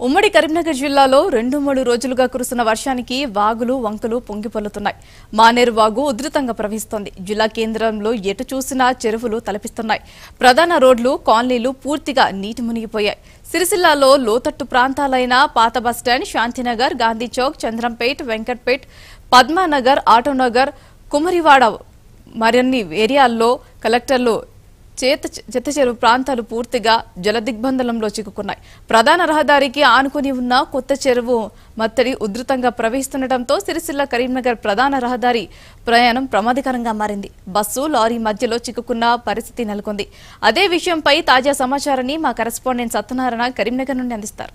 ఉమ్మడి కరీంనగర్ జిల్లాలో రెండు మూడు రోజులుగా కురుస్తున్న వర్షానికి వాగులు వంకలు పొంగిపొల్లుతున్నాయి మానేరు వాగు ఉధృతంగా ప్రవహిస్తోంది జిల్లా కేంద్రంలో ఎటు చూసినా చెరువులు తలపిస్తున్నాయి ప్రధాన రోడ్లు కాలనీలు పూర్తిగా నీటి మునిగిపోయాయి సిరిసిల్లాలో లోతట్టు ప్రాంతాలైన పాత బస్టాండ్ శాంతినగర్ గాంధీ చౌక్ చంద్రంపేట్ వెంకట్పేట్ పద్మానగర్ ఆటోనగర్ కుమరివాడ మరిన్ని ఏరియాల్లో కలెక్టర్లు చేత చెత్త చెరువు ప్రాంతాలు పూర్తిగా జలదిగ్బంధనంలో చిక్కుకున్నాయి ప్రధాన రహదారికి ఆనుకుని ఉన్న కొత్త చెరువు మత్తడి ఉధృతంగా ప్రవహిస్తుండటంతో సిరిసిల్ల కరీంనగర్ ప్రధాన రహదారి ప్రయాణం ప్రమాదకరంగా మారింది బస్సు లారీ మధ్యలో చిక్కుకున్న పరిస్థితి నెలకొంది అదే విషయంపై తాజా సమాచారాన్ని మా కరెస్పాండెంట్ సత్యనారాయణ కరీంనగర్ నుండి అందిస్తారు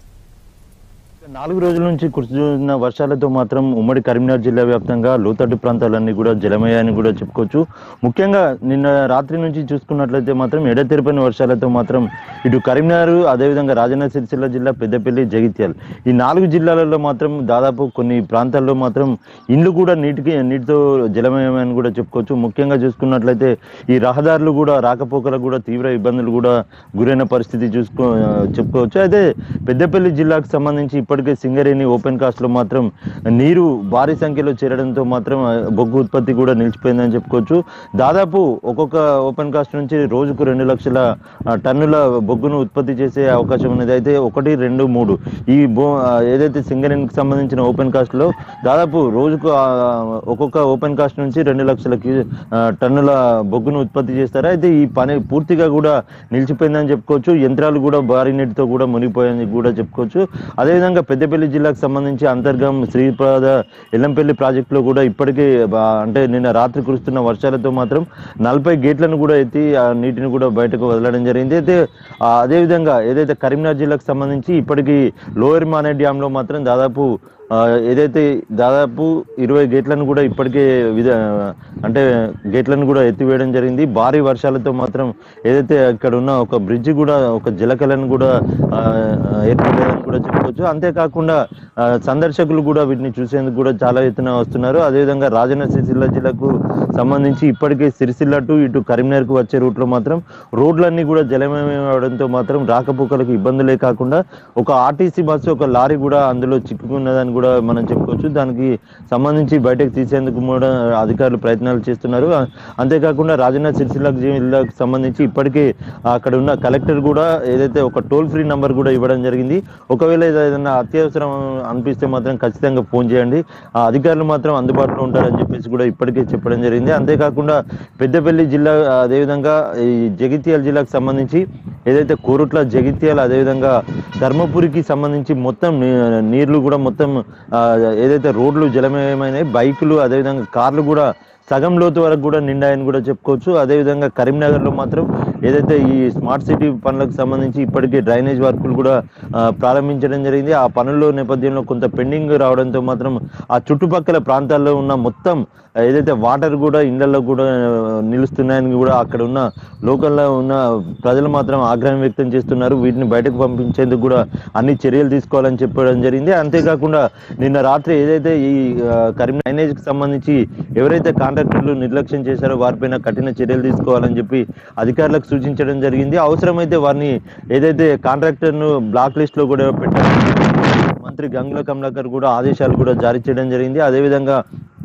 నాలుగు రోజుల నుంచి కురుస్తున్న వర్షాలతో మాత్రం ఉమ్మడి కరీంనగర్ జిల్లా వ్యాప్తంగా లోతట్టు ప్రాంతాలన్నీ కూడా జలమయ్యాయని కూడా చెప్పుకోవచ్చు ముఖ్యంగా నిన్న రాత్రి నుంచి చూసుకున్నట్లయితే మాత్రం ఎడతెరిపిన వర్షాలతో మాత్రం ఇటు కరీంనగర్ అదేవిధంగా రాజన్న సిరిసిల్ల జిల్లా పెద్దపల్లి జగిత్యాల్ ఈ నాలుగు జిల్లాలలో మాత్రం దాదాపు కొన్ని ప్రాంతాల్లో మాత్రం ఇండ్లు కూడా నీటికి నీటితో జలమయమని కూడా చెప్పుకోవచ్చు ముఖ్యంగా చూసుకున్నట్లయితే ఈ రహదారులు కూడా రాకపోకలకు కూడా తీవ్ర ఇబ్బందులు కూడా గురైన పరిస్థితి చూసుకో చెప్పుకోవచ్చు అయితే పెద్దపల్లి జిల్లాకు సంబంధించి ఇప్పటికే సింగరేణి ఓపెన్ కాస్ట్ లో మాత్రం నీరు భారీ సంఖ్యలో చేరడంతో మాత్రం ఆ, బొగ్గు ఉత్పత్తి కూడా నిలిచిపోయిందని చెప్పుకోవచ్చు దాదాపు ఒక్కొక్క ఓపెన్ కాస్ట్ నుంచి రోజుకు రెండు లక్షల ఆ, టన్నుల బొగ్గును ఉత్పత్తి చేసే అవకాశం ఉన్నది అయితే ఒకటి రెండు మూడు ఈ బో ఆ, ఏదైతే సింగరేణికి సంబంధించిన ఓపెన్ కాస్ట్ లో దాదాపు రోజుకు ఆ, ఒక్కొక్క ఓపెన్ కాస్ట్ నుంచి రెండు లక్షల క్యూ- ఆ, టన్నుల బొగ్గును ఉత్పత్తి చేస్తారు అయితే ఈ పని పూర్తిగా కూడా నిలిచిపోయిందని చెప్పుకోవచ్చు యంత్రాలు కూడా భారీ నీటితో కూడా మునిగిపోయింది కూడా చెప్పుకోవచ్చు అదేవిధంగా పెద్దపల్లి జిల్లాకు సంబంధించి అంతర్గం శ్రీపాద ఎల్లంపల్లి ప్రాజెక్టులో కూడా ఇప్పటికే బా- అంటే నిన్న రాత్రి కురుస్తున్న వర్షాలతో మాత్రం నలభై గేట్లను కూడా ఎత్తి ఆ నీటిని కూడా బయటకు వదలడం జరిగింది అయితే ఆ, అదేవిధంగా ఏదైతే కరీంనగర్ జిల్లాకు సంబంధించి ఇప్పటికీ లోయర్ మానే డ్యాంలో మాత్రం దాదాపు ఆ, ఏదైతే దాదాపు ఇరవై గేట్లను కూడా ఇప్పటికే విధ అంటే గేట్లను కూడా ఎత్తివేయడం జరిగింది భారీ వర్షాలతో మాత్రం ఏదైతే ఇక్కడ ఉన్న ఒక బ్రిడ్జ్ కూడా ఒక జలకలను కూడా ఆ, ఏర్పడలేదని కూడా చెప్పుకోవచ్చు అంతేకాకుండా ఆ, సందర్శకులు కూడా వీటిని చూసేందుకు కూడా చాలా ఎత్తున వస్తున్నారు అదేవిధంగా రాజన్న సిరిసిల్ల జిల్లాకు సంబంధించి ఇప్పటికే సిరిసిల్ల టు ఇటు కరీంనగర్కు వచ్చే రూట్లో మాత్రం రోడ్లన్నీ కూడా జలమయం అవడంతో మాత్రం రాకపోకలకు ఇబ్బందులే కాకుండా ఒక ఆర్టీసీ బస్సు ఒక లారీ కూడా అందులో చిక్కుకున్నదని కూడా మనం చెప్పుకోవచ్చు దానికి సంబంధించి బయటకు తీసేందుకు కూడా అధికారులు ప్రయత్నాలు చేస్తున్నారు ఆ- అంతేకాకుండా రాజన్న సిరిసిల్ల జిల్లాకు సంబంధించి ఇప్పటికే అక్కడ ఉన్న కలెక్టర్ కూడా ఏదైతే ఒక టోల్ ఫ్రీ నంబర్ కూడా ఇవ్వడం జరిగింది ఒకవేళ ఏదైనా అత్యవసరం అనిపిస్తే మాత్రం ఖచ్చితంగా ఫోన్ చేయండి ఆ అధికారులు మాత్రం అందుబాటులో ఉంటారని చెప్పేసి కూడా ఇప్పటికే చెప్పడం జరిగింది అంతేకాకుండా పెద్దపల్లి జిల్లా అదేవిధంగా ఈ జగిత్యాల జిల్లాకు సంబంధించి ఏదైతే కోరుట్ల జగిత్యాల అదేవిధంగా ధర్మపురికి సంబంధించి మొత్తం నీ- నీళ్లు కూడా మొత్తం ఆ, ఏదైతే రోడ్లు జలమయమైనాయి బైకులు అదేవిధంగా కార్లు కూడా సగం లోతు వరకు కూడా నిండాయని కూడా చెప్పుకోవచ్చు అదేవిధంగా కరీంనగర్లో మాత్రం ఏదైతే ఈ స్మార్ట్ సిటీ పనులకు సంబంధించి ఇప్పటికే డ్రైనేజ్ వర్కులు కూడా ఆ, ప్రారంభించడం జరిగింది ఆ పనుల్లో నేపథ్యంలో కొంత పెండింగ్ రావడంతో మాత్రం ఆ చుట్టుపక్కల ప్రాంతాల్లో ఉన్న మొత్తం ఏదైతే వాటర్ కూడా ఇళ్లలో కూడా ఆ, నిలుస్తున్నాయని కూడా అక్కడ ఉన్న లోకల్లో ఉన్న ప్రజలు మాత్రం ఆగ్రహం వ్యక్తం చేస్తున్నారు వీటిని బయటకు పంపించేందుకు కూడా అన్ని చర్యలు తీసుకోవాలని చెప్పడం జరిగింది అంతేకాకుండా నిన్న రాత్రి ఏదైతే ఈ ఆ, కరీం డ్రైనేజ్కి సంబంధించి ఎవరైతే కాంట్రాక్టర్లు నిర్లక్ష్యం చేశారో వారిపైన కఠిన చర్యలు తీసుకోవాలని చెప్పి అధికారులకు సూచించడం జరిగింది అవసరమైతే వారిని ఏదైతే కాంట్రాక్టర్ను బ్లాక్ లిస్ట్ లో కూడా పెట్టారు మంత్రి గంగుల కమలాకర్ కూడా ఆదేశాలు కూడా జారీ చేయడం జరిగింది అదేవిధంగా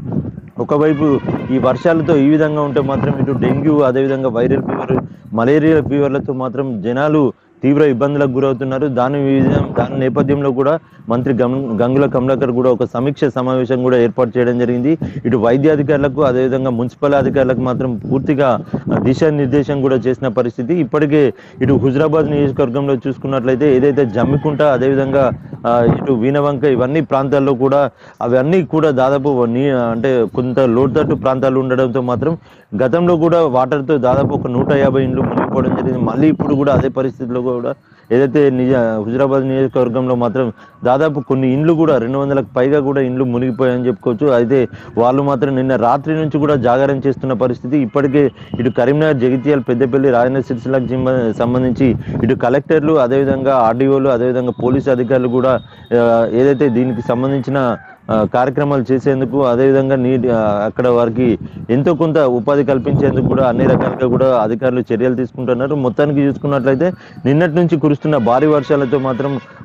ఒకవైపు ఈ వర్షాలతో ఈ విధంగా ఉంటే మాత్రం ఇటు డెంగ్యూ అదేవిధంగా వైరల్ ఫీవర్ మలేరియా ఫీవర్లతో మాత్రం జనాలు తీవ్ర ఇబ్బందులకు గురవుతున్నారు దాని విధం దాని నేపథ్యంలో కూడా మంత్రి గం గంగుల కమలాకర్ కూడా ఒక సమీక్ష సమావేశం కూడా ఏర్పాటు చేయడం జరిగింది ఇటు వైద్య అధికారులకు అదేవిధంగా మున్సిపల్ అధికారులకు మాత్రం పూర్తిగా దిశానిర్దేశం కూడా చేసిన పరిస్థితి ఇప్పటికే ఇటు హుజరాబాద్ నియోజకవర్గంలో చూసుకున్నట్లయితే ఏదైతే జమ్మికుంట అదేవిధంగా ఆ, ఇటు వీణవంక ఇవన్నీ ప్రాంతాల్లో కూడా అవన్నీ కూడా దాదాపు నీ అంటే కొంత లోతట్టు ప్రాంతాలు ఉండడంతో మాత్రం గతంలో కూడా వాటర్తో దాదాపు ఒక నూట యాభై ఇండ్లు మునిగిపోవడం జరిగింది మళ్ళీ ఇప్పుడు కూడా అదే పరిస్థితిలో కూడా ఏదైతే నిజ హుజరాబాద్ నియోజకవర్గంలో మాత్రం దాదాపు కొన్ని ఇండ్లు కూడా రెండు వందలకు పైగా కూడా ఇండ్లు మునిగిపోయాయని చెప్పుకోవచ్చు అయితే వాళ్ళు మాత్రం నిన్న రాత్రి నుంచి కూడా జాగారం చేస్తున్న పరిస్థితి ఇప్పటికే ఇటు కరీంనగర్ జగిత్యాల పెద్దపల్లి రాజన్న సిరిసిల్లకు జిమ్మ- సంబంధించి ఇటు కలెక్టర్లు అదేవిధంగా ఆర్డీఓలు అదేవిధంగా పోలీసు అధికారులు కూడా ఆ, ఏదైతే దీనికి సంబంధించిన ఆ, కార్యక్రమాలు చేసేందుకు అదేవిధంగా నీ ఆ, అక్కడ వారికి ఎంతో కొంత ఉపాధి కల్పించేందుకు కూడా అన్ని రకాలుగా కూడా అధికారులు చర్యలు తీసుకుంటున్నారు మొత్తానికి చూసుకున్నట్లయితే నిన్నటి నుంచి కురుస్తున్న భారీ వర్షాలతో మాత్రం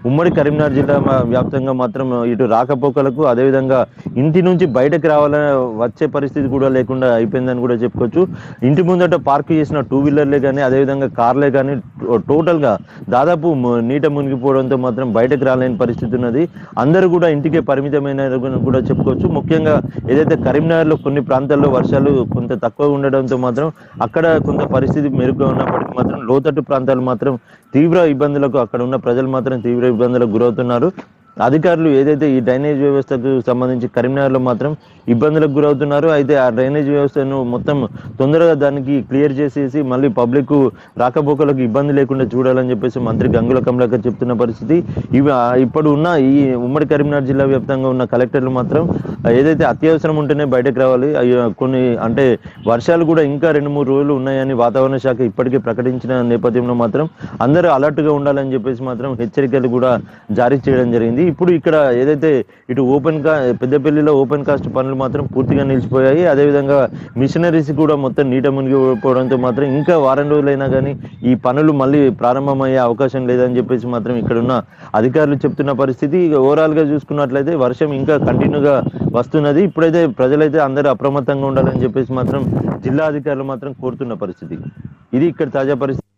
ఉమ్మడి కరీంనగర్ జిల్లా మా- వ్యాప్తంగా మాత్రం ఇటు రాకపోకలకు అదేవిధంగా ఇంటి నుంచి బయటకు రావాలని వచ్చే పరిస్థితి కూడా లేకుండా అయిపోయిందని కూడా చెప్పుకోవచ్చు ఇంటి ముందట పార్క్ చేసిన టూ వీలర్లే కానీ అదేవిధంగా కార్లే కానీ టోటల్ గా దాదాపు ము- నీట మునిగిపోవడంతో మాత్రం బయటకు రాలేని పరిస్థితి ఉన్నది అందరూ కూడా ఇంటికే పరిమితమైన కూడా చెప్పుకోవచ్చు ముఖ్యంగా ఏదైతే కరీంనగర్ లో కొన్ని ప్రాంతాల్లో వర్షాలు కొంత తక్కువ ఉండడంతో మాత్రం అక్కడ కొంత పరిస్థితి మెరుగ్గా ఉన్నప్పటికీ మాత్రం లోతట్టు ప్రాంతాలు మాత్రం తీవ్ర ఇబ్బందులకు అక్కడ ఉన్న ప్రజలు మాత్రం తీవ్ర ఇబ్బందులకు గురవుతున్నారు అధికారులు ఏదైతే ఈ డ్రైనేజ్ వ్యవస్థకు సంబంధించి కరీంనగర్లో మాత్రం ఇబ్బందులకు గురవుతున్నారు అయితే ఆ డ్రైనేజ్ వ్యవస్థను మొత్తం తొందరగా దానికి క్లియర్ చేసేసి మళ్ళీ పబ్లిక్ రాకపోకలకు ఇబ్బంది లేకుండా చూడాలని చెప్పేసి మంత్రి గంగుల కమలాకర్ చెప్తున్న పరిస్థితి ఇవి ఆ ఇప్పుడు ఉన్న ఈ ఉమ్మడి కరీంనగర్ జిల్లా వ్యాప్తంగా ఉన్న కలెక్టర్లు మాత్రం ఏదైతే అత్యవసరం ఉంటేనే బయటకు రావాలి అయ్యో, కొన్ని అంటే వర్షాలు కూడా ఇంకా రెండు మూడు రోజులు ఉన్నాయని వాతావరణ శాఖ ఇప్పటికే ప్రకటించిన నేపథ్యంలో మాత్రం అందరూ alert గా ఉండాలని చెప్పేసి మాత్రం హెచ్చరికలు కూడా జారీ చేయడం జరిగింది ఇప్పుడు ఇక్కడ ఏదైతే ఇటు ఓపెన్ కా పెద్దపల్లిలో ఓపెన్ కాస్ట్ పనులు మాత్రం పూర్తిగా నిలిచిపోయాయి అదేవిధంగా మిషనరీస్ కూడా మొత్తం నీట మునిగిపోవడంతో మాత్రం ఇంకా వారం రోజులైనా కానీ ఈ పనులు మళ్ళీ ప్రారంభమయ్యే అవకాశం లేదని చెప్పేసి మాత్రం ఇక్కడ ఉన్న అధికారులు చెప్తున్న పరిస్థితి ఇక ఓవరాల్ గా చూసుకున్నట్లయితే వర్షం ఇంకా కంటిన్యూగా వస్తున్నది ఇప్పుడైతే ప్రజలైతే అందరూ అప్రమత్తంగా ఉండాలని చెప్పేసి మాత్రం జిల్లా అధికారులు మాత్రం కోరుతున్న పరిస్థితి ఇది ఇక్కడ తాజా పరిస్థితి